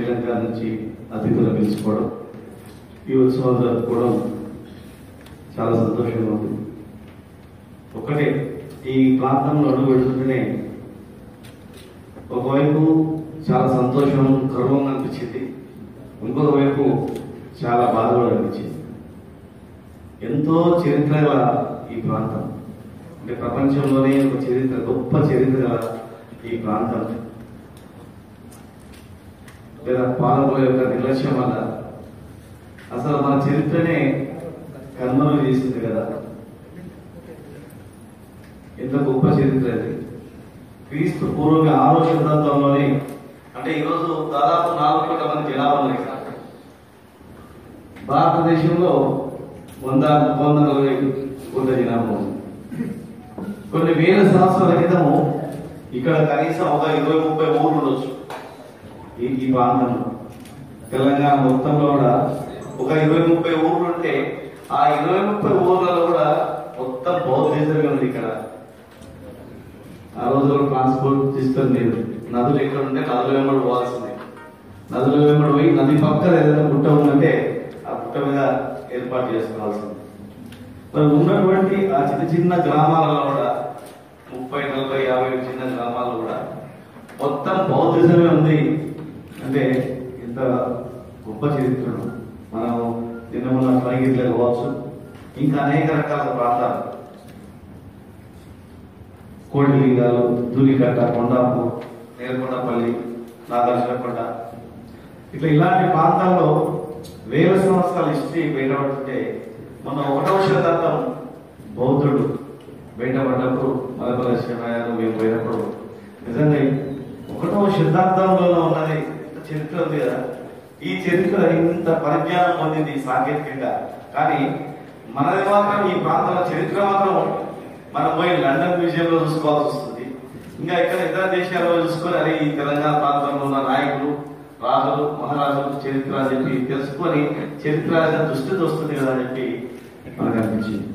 శ్రీలంక నుంచి అతిథులు పిలుచుకోవడం ఈ ఉత్సవాలు జరుపుకోవడం చాలా సంతోషంగా ఉంది ఒకటే ఈ ప్రాంతంలో అడుగు పెడుతుంటేనే ఒకవైపు చాలా సంతోషం గర్వంగా అనిపించింది ఇంకొక వైపు చాలా బాధ కూడా అనిపించింది ఎంతో చరిత్ర గల ఈ ప్రాంతం అంటే ప్రపంచంలోనే ఒక చరిత్ర గొప్ప చరిత్ర గల ఈ ప్రాంతం లేదా పాలకుల యొక్క నిర్లక్ష్యం వల్ల అసలు మన చరిత్రనే కర్మలు చేసింది కదా ఎంత గొప్ప చరిత్ర అది క్రీస్తు పూర్వ ఆరో శతాబ్దంలోనే అంటే ఈరోజు దాదాపు నాలుగు కోట్ల మంది జనాభా ఉన్నాయి ఇక్కడ. భారతదేశంలో వంద వంద నలభై కోట్ల జనాభా ఉంది కొన్ని వేల సంవత్సరాల క్రితము ఇక్కడ కనీసం ఒక ఇరవై ముప్పై ఊర్లు ఉండొచ్చు ఈ ఈ ప్రాంతంలో తెలంగాణ మొత్తంలో కూడా ఒక ఇరవై ముప్పై ఊర్లు ఉంటే ఆ ఇరవై ముప్పై ఊర్లలో కూడా మొత్తం బౌద్ధేశ్వరంగా ఉంది ఇక్కడ ఆ రోజుల్లో ట్రాన్స్పోర్ట్ సిస్టమ్ లేదు నదులు ఎక్కడ ఉంటే నదుల వెంబడి పోవాల్సిందే నదుల వెంబడి పోయి నది పక్కన ఏదైనా గుట్ట ఉందంటే ఆ గుట్ట మీద ఏర్పాటు చేసుకోవాల్సింది మరి ఉన్నటువంటి ఆ చిన్న చిన్న గ్రామాలలో కూడా ముప్పై నలభై యాభై చిన్న గ్రామాల్లో కూడా మొత్తం బౌద్ధిజమే ఉంది అంటే ఇంత గొప్ప చరిత్రను మనం నిన్న మొన్న స్వయంగిట్లే పోవచ్చు ఇంకా అనేక రకాల ప్రాంతాలు కోటిలింగాలు ధూళికట్ట కొండాపు నేలకొండపల్లి నాగార్జునకొండ ఇట్లా ఇలాంటి ప్రాంతాల్లో వేల సంవత్సరాల హిస్టరీ బయటపడుతుంటే మన ఒకటవ శతాబ్దం బౌద్ధుడు బయటపడ్డప్పుడు మలబల శివాయాలు మేము పోయినప్పుడు నిజంగా ఒకటవ శతాబ్దంలో ఉన్నది ఇంత చరిత్ర ఉంది కదా ఈ చరిత్ర ఇంత పరిజ్ఞానం పొందింది సాంకేతికంగా కానీ మనది మాత్రం ఈ ప్రాంతంలో చరిత్ర మాత్రం మనం పోయి లండన్ మ్యూజియంలో చూసుకోవాల్సి వస్తుంది ఇంకా ఇక్కడ ఇతర దేశాల్లో చూసుకొని అరే ఈ తెలంగాణ ప్రాంతంలో ఉన్న నాయకులు రాజులు మహారాజులు చరిత్ర అని చెప్పి తెలుసుకొని చరిత్ర దుస్థితి వస్తుంది కదా అని చెప్పి మనకు అనిపించింది